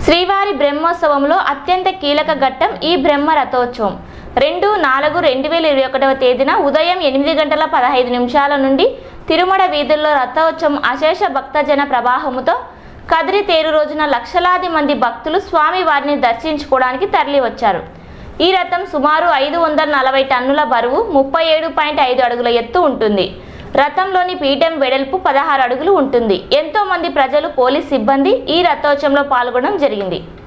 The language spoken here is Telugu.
శ్రీవారి బ్రహ్మోత్సవంలో అత్యంత కీలక ఘట్టం ఈ బ్రహ్మ రథోత్సవం రెండు నాలుగు రెండు వేల ఇరవై ఒకటవ తేదీన ఉదయం ఎనిమిది గంటల పదహైదు నిమిషాల నుండి తిరుమల వీధుల్లో రథోత్సవం అశేష భక్తజన ప్రవాహముతో కదిరి తేరు రోజున లక్షలాది మంది భక్తులు స్వామి వారిని దర్శించుకోవడానికి తరలి వచ్చారు ఈ రథం సుమారు ఐదు వందల నలభై టన్నుల బరువు ముప్పై ఏడు పాయింట్ ఐదు అడుగుల ఎత్తు ఉంటుంది రథంలోని పీఠం వెడల్పు పదహారు అడుగులు ఉంటుంది ఎంతో మంది ప్రజలు పోలీస్ సిబ్బంది ఈ రథోత్సవంలో పాల్గొనడం జరిగింది